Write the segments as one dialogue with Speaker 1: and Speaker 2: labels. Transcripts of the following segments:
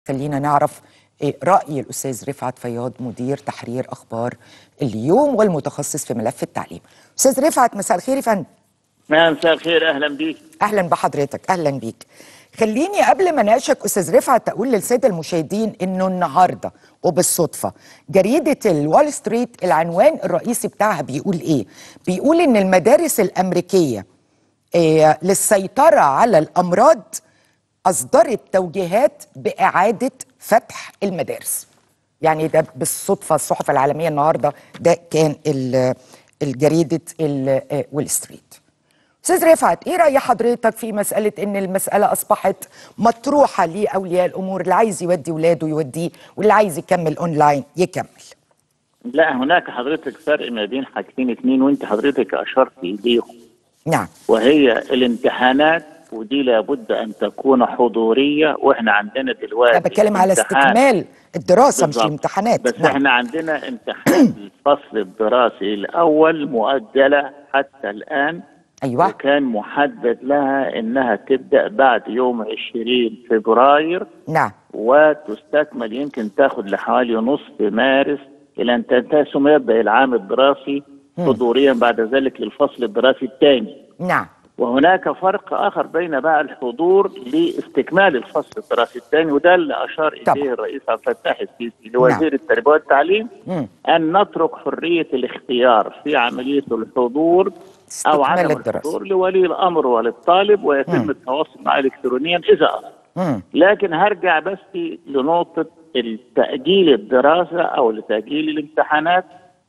Speaker 1: خلينا نعرف إيه رأي الأستاذ رفعت فياض مدير تحرير أخبار اليوم والمتخصص في ملف التعليم أستاذ رفعت مساء الخير يا فندم
Speaker 2: نعم مساء الخير اهلا بيك
Speaker 1: أهلا بحضرتك أهلا بيك خليني قبل ما اناقشك أستاذ رفعت أقول للسادة المشاهدين إنه النهاردة وبالصدفة جريدة الوول ستريت العنوان الرئيسي بتاعها بيقول إيه؟ بيقول إن المدارس الأمريكية إيه للسيطرة على الأمراض أصدرت توجيهات بإعادة فتح المدارس يعني ده بالصدفة الصحف العالمية النهاردة ده كان ال- الجريدة الوول ستريت أستاذ رفعت إيه رأي حضرتك في مسألة إن المسألة أصبحت مطروحة لأولياء الأمور اللي عايز يودي ولاده يوديه واللي عايز يكمل أونلاين يكمل
Speaker 2: لا هناك حضرتك فرق ما بين حاجتين اتنين وانت حضرتك اشرت اليهم
Speaker 1: نعم
Speaker 2: وهي الامتحانات ودي لابد ان تكون حضوريه واحنا عندنا دلوقتي
Speaker 1: أنا بتكلم على
Speaker 2: امتحان-
Speaker 1: استكمال الدراسة مش
Speaker 2: بالظبط.
Speaker 1: الامتحانات
Speaker 2: بس
Speaker 1: نعم.
Speaker 2: احنا عندنا امتحان الفصل الدراسي الاول مؤجله حتى الان
Speaker 1: أيوة
Speaker 2: وكان محدد لها انها تبدا بعد يوم 20 فبراير
Speaker 1: نعم
Speaker 2: وتستكمل يمكن تاخد لحوالي نصف مارس الى ان تنتهي ثم يبدا العام الدراسي حضوريا بعد ذلك للفصل الدراسي الثاني
Speaker 1: نعم
Speaker 2: وهناك فرق اخر بين بقى الحضور لاستكمال الفصل الدراسي الثاني وده اللي اشار
Speaker 1: طبعا.
Speaker 2: اليه الرئيس عبد الفتاح السيسي لوزير التربيه والتعليم
Speaker 1: مم.
Speaker 2: ان نترك حريه الاختيار في عمليه الحضور او
Speaker 1: استكمال
Speaker 2: عدم
Speaker 1: الدراسة.
Speaker 2: الحضور لولي الامر وللطالب ويتم التواصل معه الكترونيا اذا اراد
Speaker 1: مم.
Speaker 2: لكن هرجع بس لنقطة التأجيل الدراسة أو لتأجيل الامتحانات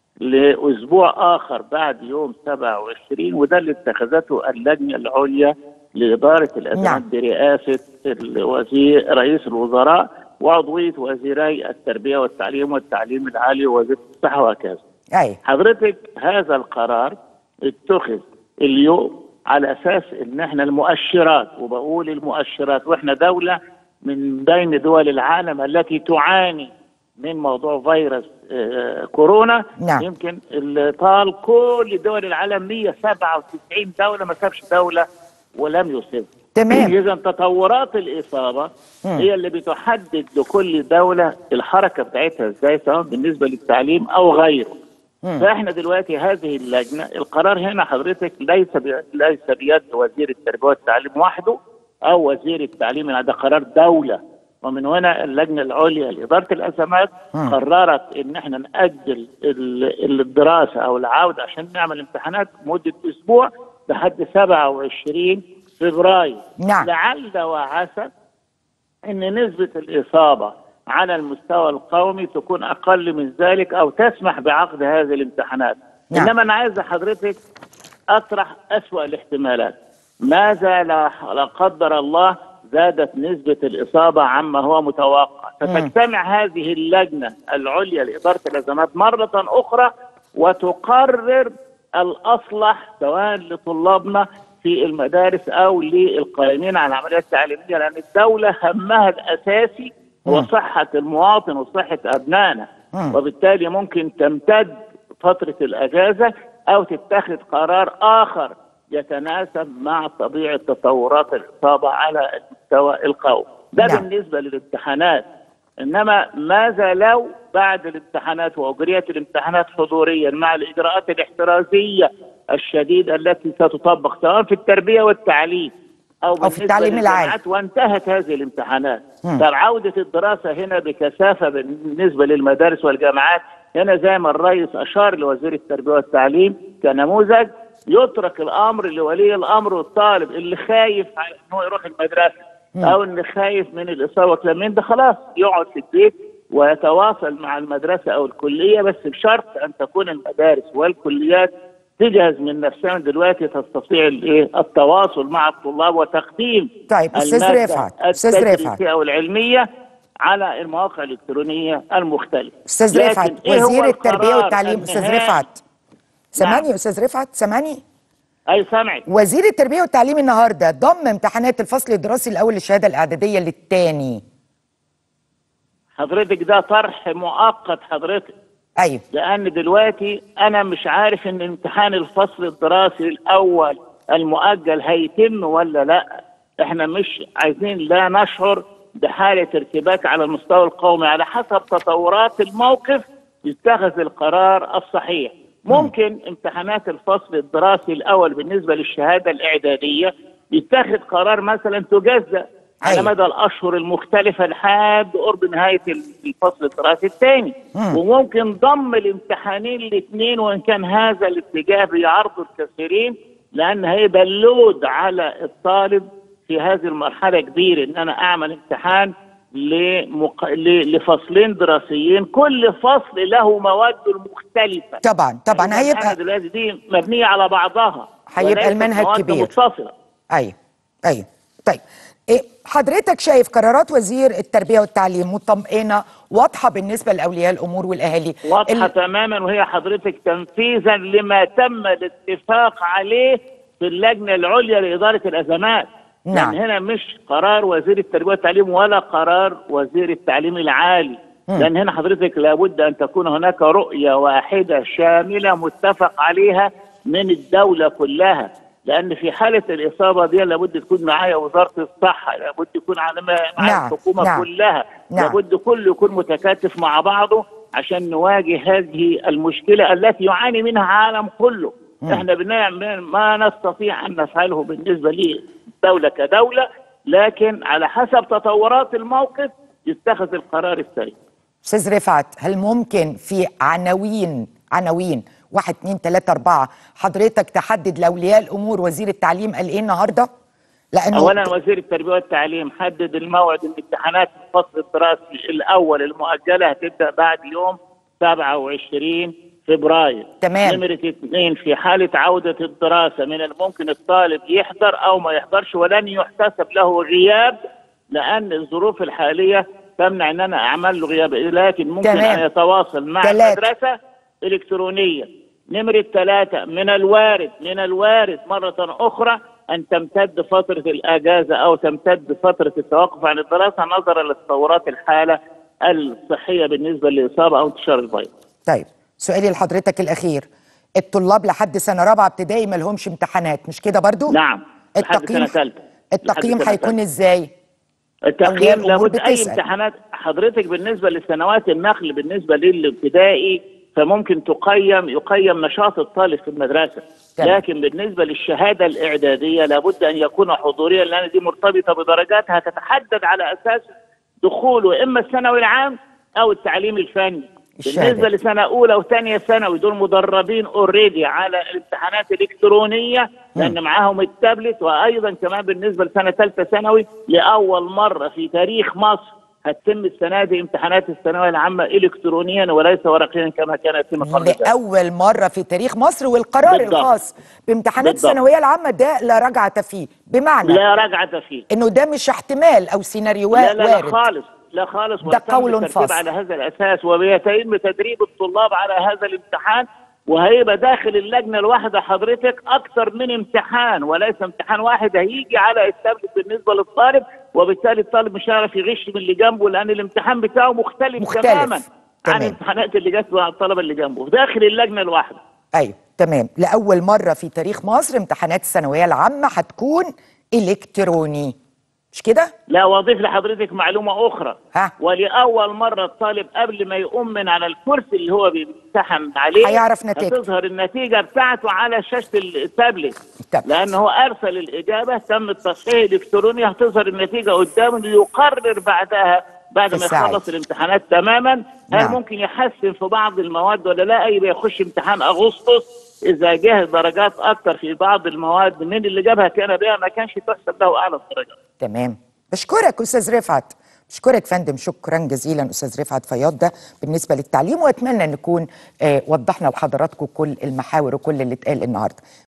Speaker 2: لأسبوع آخر بعد يوم 27 وده اللي اتخذته اللجنة العليا لإدارة الأزمات
Speaker 1: نعم.
Speaker 2: برئاسة الوزير رئيس الوزراء وعضوية وزيري التربية والتعليم والتعليم العالي ووزير الصحة وهكذا
Speaker 1: أي
Speaker 2: حضرتك هذا القرار اتخذ اليوم على اساس ان احنا المؤشرات وبقول المؤشرات واحنا دوله من بين دول العالم التي تعاني من موضوع فيروس آه، كورونا
Speaker 1: نعم.
Speaker 2: يمكن اللي طال كل دول العالم 197 دوله ما سابش دوله ولم يصب
Speaker 1: تمام.
Speaker 2: اذا تطورات الاصابه
Speaker 1: مم.
Speaker 2: هي اللي بتحدد لكل دوله الحركه بتاعتها ازاي سواء بالنسبه للتعليم او غيره
Speaker 1: مم.
Speaker 2: فاحنا دلوقتي هذه اللجنه القرار هنا حضرتك ليس بي- ليس بيد وزير التربيه والتعليم وحده او وزير التعليم يعني ده قرار دوله ومن هنا اللجنه العليا لاداره الازمات
Speaker 1: مم.
Speaker 2: قررت ان احنا ناجل ال- الدراسه او العوده عشان نعمل امتحانات مده اسبوع لحد 27 فبراير
Speaker 1: نعم.
Speaker 2: لعل وعسى ان نسبه الاصابه على المستوى القومي تكون اقل من ذلك او تسمح بعقد هذه الامتحانات
Speaker 1: نعم.
Speaker 2: انما انا عايز حضرتك اطرح اسوا الاحتمالات ماذا لا لا قدر الله زادت نسبه الاصابه عما هو متوقع فتجتمع هذه اللجنه العليا لاداره الازمات مره اخرى وتقرر الاصلح سواء لطلابنا في المدارس او للقائمين على العمليات التعليميه لان الدوله همها الاساسي هو
Speaker 1: مم.
Speaker 2: صحه المواطن وصحه ابنائنا
Speaker 1: مم.
Speaker 2: وبالتالي ممكن تمتد فتره الاجازه او تتخذ قرار اخر يتناسب مع طبيعه تطورات الاصابه على المستوى القومي ده
Speaker 1: نعم.
Speaker 2: بالنسبه للامتحانات انما ماذا لو بعد الامتحانات واجريت الامتحانات حضوريا مع الاجراءات الاحترازيه الشديده التي ستطبق سواء في التربيه والتعليم او, بالنسبة
Speaker 1: التعليم العالي.
Speaker 2: للجامعات وانتهت هذه الامتحانات
Speaker 1: مم.
Speaker 2: طب عوده الدراسه هنا بكثافه بالنسبه للمدارس والجامعات هنا زي ما الرئيس اشار لوزير التربيه والتعليم كنموذج يترك الامر لولي الامر والطالب اللي خايف على ان هو يروح المدرسه او اللي خايف من الاصابه والكلام من ده خلاص يقعد في البيت ويتواصل مع المدرسه او الكليه بس بشرط ان تكون المدارس والكليات تجهز من نفسها من دلوقتي تستطيع الايه التواصل مع الطلاب وتقديم
Speaker 1: طيب، أستاذ
Speaker 2: المادة
Speaker 1: رفعت، أستاذ
Speaker 2: التدريسية
Speaker 1: رفعت.
Speaker 2: او العلميه على المواقع الالكترونيه المختلفه
Speaker 1: أستاذ
Speaker 2: لكن
Speaker 1: رفعت
Speaker 2: إيه هو
Speaker 1: وزير التربية
Speaker 2: القرار
Speaker 1: والتعليم أستاذ
Speaker 2: النهائي؟
Speaker 1: رفعت سامعني يا أستاذ رفعت سامعني
Speaker 2: اي سامعك
Speaker 1: وزير التربية والتعليم النهارده ضم امتحانات الفصل الدراسي الأول للشهادة الإعدادية للثاني
Speaker 2: حضرتك ده طرح مؤقت حضرتك
Speaker 1: أيوه
Speaker 2: لان دلوقتي انا مش عارف ان امتحان الفصل الدراسي الاول المؤجل هيتم ولا لا احنا مش عايزين لا نشعر بحاله ارتباك على المستوى القومي على حسب تطورات الموقف يتخذ القرار الصحيح ممكن امتحانات الفصل الدراسي الاول بالنسبه للشهاده الاعداديه يتخذ قرار مثلا تجزأ على
Speaker 1: أيوة.
Speaker 2: مدى الاشهر المختلفه لحد قرب نهايه الفصل الدراسي الثاني وممكن ضم الامتحانين الاثنين وان كان هذا الاتجاه بيعرضه الكثيرين لان هيبقى اللود على الطالب في هذه المرحله كبير ان انا اعمل امتحان لمق... ل... لفصلين دراسيين كل فصل له مواده المختلفه
Speaker 1: طبعا طبعا
Speaker 2: يعني
Speaker 1: هيبقى
Speaker 2: الامتحانات دلوقتي دي مبنيه على بعضها
Speaker 1: هيبقى
Speaker 2: وليست
Speaker 1: المنهج
Speaker 2: مواد
Speaker 1: كبير.
Speaker 2: متصله
Speaker 1: ايوه ايوه طيب إيه حضرتك شايف قرارات وزير التربيه والتعليم مطمئنه واضحه بالنسبه لاولياء الامور والاهالي
Speaker 2: واضحه
Speaker 1: ال-
Speaker 2: تماما وهي حضرتك تنفيذا لما تم الاتفاق عليه في اللجنه العليا لاداره الازمات
Speaker 1: نعم.
Speaker 2: لان هنا مش قرار وزير التربيه والتعليم ولا قرار وزير التعليم العالي لان هنا حضرتك لابد ان تكون هناك رؤيه واحده شامله متفق عليها من الدوله كلها لان في حاله الاصابه دي لابد تكون معايا وزاره الصحه لابد يكون على- معايا
Speaker 1: نعم،
Speaker 2: الحكومه
Speaker 1: نعم.
Speaker 2: كلها
Speaker 1: نعم.
Speaker 2: لابد كله يكون متكاتف مع بعضه عشان نواجه هذه المشكله التي يعاني منها العالم كله احنا بنعمل ما نستطيع ان نفعله بالنسبه للدوله كدوله لكن على حسب تطورات الموقف يتخذ القرار السريع
Speaker 1: استاذ رفعت هل ممكن في عناوين عناوين واحد اتنين تلاته اربعه حضرتك تحدد لاولياء الامور وزير التعليم قال ايه النهارده؟ لانه
Speaker 2: اولا وزير التربيه والتعليم حدد الموعد الامتحانات الفصل الدراسي الاول المؤجله هتبدا بعد يوم 27 فبراير
Speaker 1: تمام.
Speaker 2: نمرة اثنين في حالة عودة الدراسة من الممكن الطالب يحضر أو ما يحضرش ولن يحتسب له غياب لأن الظروف الحالية تمنع أن أنا أعمل له غياب لكن ممكن
Speaker 1: تمام.
Speaker 2: أن يتواصل مع
Speaker 1: تلاتة.
Speaker 2: المدرسة إلكترونيا نمرة ثلاثة من الوارد من الوارد مرة أخرى أن تمتد فترة الأجازة أو تمتد فترة التوقف عن الدراسة نظرا لتطورات الحالة الصحية بالنسبة للإصابة أو انتشار الفيروس
Speaker 1: طيب سؤالي لحضرتك الاخير الطلاب لحد سنه رابعه ابتدائي ما لهمش امتحانات مش كده برضو؟
Speaker 2: نعم لحد
Speaker 1: التقييم
Speaker 2: سنة ثالثة
Speaker 1: التقييم
Speaker 2: لحد سنة
Speaker 1: هيكون
Speaker 2: ثالثة.
Speaker 1: ازاي؟ أولياء
Speaker 2: التقييم
Speaker 1: الأمور
Speaker 2: لابد اي
Speaker 1: بتسأل.
Speaker 2: امتحانات حضرتك بالنسبه لسنوات النقل بالنسبه للابتدائي فممكن تقيم يقيم نشاط الطالب في المدرسه
Speaker 1: تمام.
Speaker 2: لكن بالنسبه للشهاده الاعداديه لابد ان يكون حضوريا لان دي مرتبطه بدرجاتها تتحدد على اساس دخوله اما الثانوي العام او التعليم الفني
Speaker 1: الشهادة.
Speaker 2: بالنسبه لسنه اولى وثانيه ثانوي دول مدربين اوريدي على الامتحانات الالكترونيه لان معاهم التابلت وايضا كمان بالنسبه لسنه ثالثه ثانوي لاول مره في تاريخ مصر هتتم السنه دي امتحانات الثانويه العامه الكترونيا وليس ورقيا كما كان يتم قبل ذلك.
Speaker 1: لاول مره في تاريخ مصر والقرار
Speaker 2: بالضبط.
Speaker 1: الخاص بامتحانات
Speaker 2: بالضبط.
Speaker 1: الثانويه العامه ده لا رجعه فيه بمعنى
Speaker 2: لا رجعه فيه
Speaker 1: انه ده مش احتمال او
Speaker 2: لا
Speaker 1: سيناريوهات
Speaker 2: لا, لا
Speaker 1: وارد
Speaker 2: خالص لا خالص
Speaker 1: ده
Speaker 2: ويتم
Speaker 1: قول
Speaker 2: الترتيب
Speaker 1: فصل.
Speaker 2: على هذا الاساس وبيتم تدريب الطلاب على هذا الامتحان وهيبقى داخل اللجنه الواحده حضرتك اكثر من امتحان وليس امتحان واحد هيجي على التابلت بالنسبه للطالب وبالتالي الطالب مش هيعرف يغش من اللي جنبه لان الامتحان بتاعه مختلف,
Speaker 1: مختلف.
Speaker 2: تماما عن
Speaker 1: تمام.
Speaker 2: الامتحانات اللي جت مع الطلبه اللي جنبه داخل اللجنه الواحده
Speaker 1: ايوه تمام لاول مره في تاريخ مصر امتحانات الثانويه العامه هتكون الكتروني مش كده
Speaker 2: لا واضيف لحضرتك معلومة أخرى
Speaker 1: ها.
Speaker 2: ولأول مرة الطالب قبل ما يؤمن على الكرسي اللي هو بيمتحن عليه
Speaker 1: هيعرف نتيجته.
Speaker 2: هتظهر النتيجة بتاعته على شاشة التابلت
Speaker 1: التابلت.
Speaker 2: لأنه هو أرسل الإجابة تم التصحيح الإلكتروني هتظهر النتيجة قدامه ليقرر بعدها بعد ما
Speaker 1: الساعي.
Speaker 2: يخلص الامتحانات تماما هل
Speaker 1: نعم.
Speaker 2: ممكن يحسن في بعض المواد ولا لا أي بيخش امتحان أغسطس إذا جه درجات أكتر في بعض المواد من اللي جابها كان بها ما كانش تحسب له أعلى الدرجات
Speaker 1: تمام بشكرك استاذ رفعت بشكرك فندم شكرا جزيلا استاذ رفعت فياض ده بالنسبه للتعليم واتمنى نكون آه وضحنا لحضراتكم كل المحاور وكل اللي اتقال النهارده